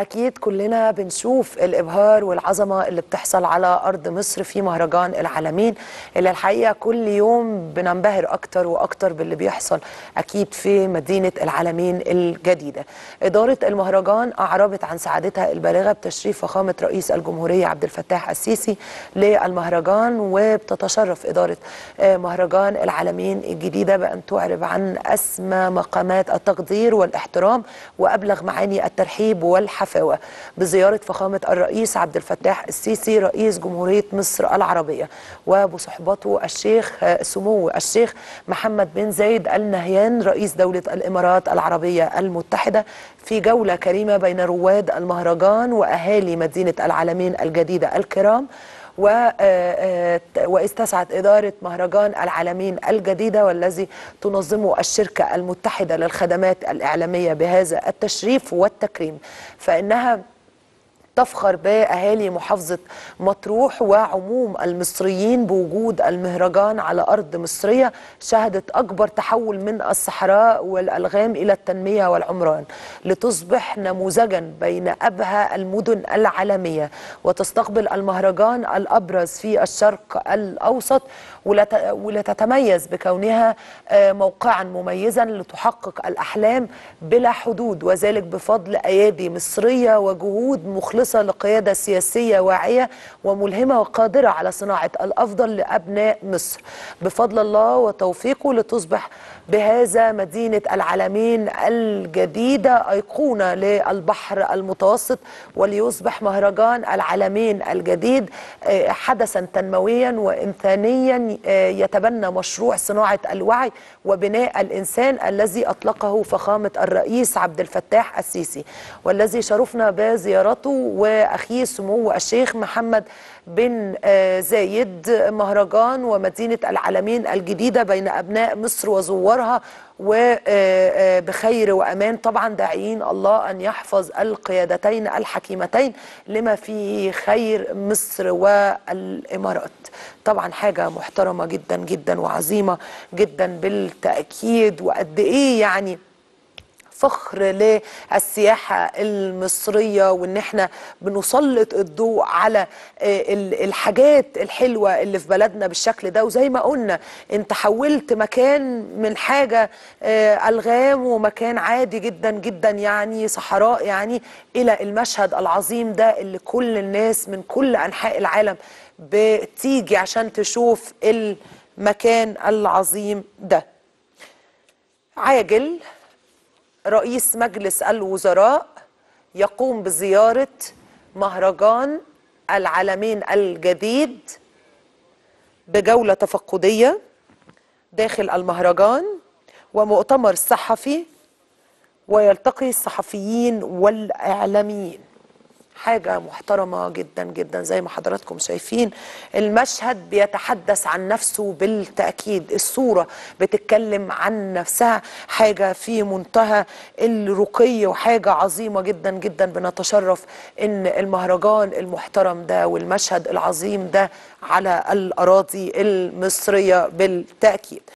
أكيد كلنا بنشوف الإبهار والعظمة اللي بتحصل على أرض مصر في مهرجان العالمين اللي الحقيقة كل يوم بننبهر أكتر وأكتر باللي بيحصل أكيد في مدينة العالمين الجديدة إدارة المهرجان أعربت عن سعادتها البالغة بتشريف فخامة رئيس الجمهورية عبد الفتاح السيسي للمهرجان وبتتشرف إدارة آه، مهرجان العالمين الجديدة بأن تعرب عن أسمى مقامات التقدير والاحترام وأبلغ معاني الترحيب والحفاوة بزيارة فخامة الرئيس عبد الفتاح السيسي رئيس جمهورية مصر العربية وبصحبته الشيخ آه، سمو الشيخ محمد بن زايد ال نهيان رئيس دولة الإمارات العربية المتحدة في جولة كريمة بين رواد المهرجان وأهالي مدينة العالمين الجديدة الكرام و آه، آه، وإذ تسعد إدارة مهرجان العالمين الجديدة والذي تنظمه الشركة المتحدة للخدمات الإعلامية بهذا التشريف والتكريم فإنها تفخر باهالي محافظه مطروح وعموم المصريين بوجود المهرجان على ارض مصريه شهدت اكبر تحول من الصحراء والالغام الى التنميه والعمران لتصبح نموذجا بين ابهى المدن العالميه وتستقبل المهرجان الابرز في الشرق الاوسط ولت- ولتتميز بكونها آه، موقعا مميزا لتحقق الاحلام بلا حدود وذلك بفضل ايادي مصريه وجهود مخلصه لقياده سياسيه واعيه وملهمه وقادره على صناعه الافضل لابناء مصر بفضل الله وتوفيقه لتصبح بهذا مدينه العالمين الجديده ايقونه للبحر المتوسط وليصبح مهرجان العالمين الجديد آه، حدثا تنمويا وانسانيا آه، يتبنى مشروع صناعه الوعي وبناء الانسان الذي اطلقه فخامه الرئيس عبد الفتاح السيسي والذي شرفنا بزيارته واخيه سمو الشيخ محمد بن آه، زايد مهرجان ومدينه العالمين الجديده بين ابناء مصر وزوارها وبخير وامان طبعا داعيين الله ان يحفظ القيادتين الحكيمتين لما فيه خير مصر والامارات طبعا حاجه محترمه جدا جدا وعظيمه جدا بالتاكيد وقد ايه يعني فخر للسياحة المصرية وإن إحنا بنسلط الضوء على آه، ال- الحاجات الحلوة اللي في بلدنا بالشكل ده وزي ما قلنا أنت حولت مكان من حاجة آه، ألغام ومكان عادي جدا جدا يعني صحراء يعني إلى المشهد العظيم ده اللي كل الناس من كل أنحاء العالم بتيجي عشان تشوف المكان العظيم ده عاجل رئيس مجلس الوزراء يقوم بزيارة مهرجان العالمين الجديد بجولة تفقدية داخل المهرجان ومؤتمر صحفي ويلتقي الصحفيين والإعلاميين حاجة محترمة جدا جدا زي ما حضراتكم شايفين المشهد بيتحدث عن نفسه بالتأكيد الصورة بتتكلم عن نفسها حاجة في منتهى الرقي وحاجة عظيمة جدا جدا بنتشرف ان المهرجان المحترم ده والمشهد العظيم ده على الأراضي المصرية بالتأكيد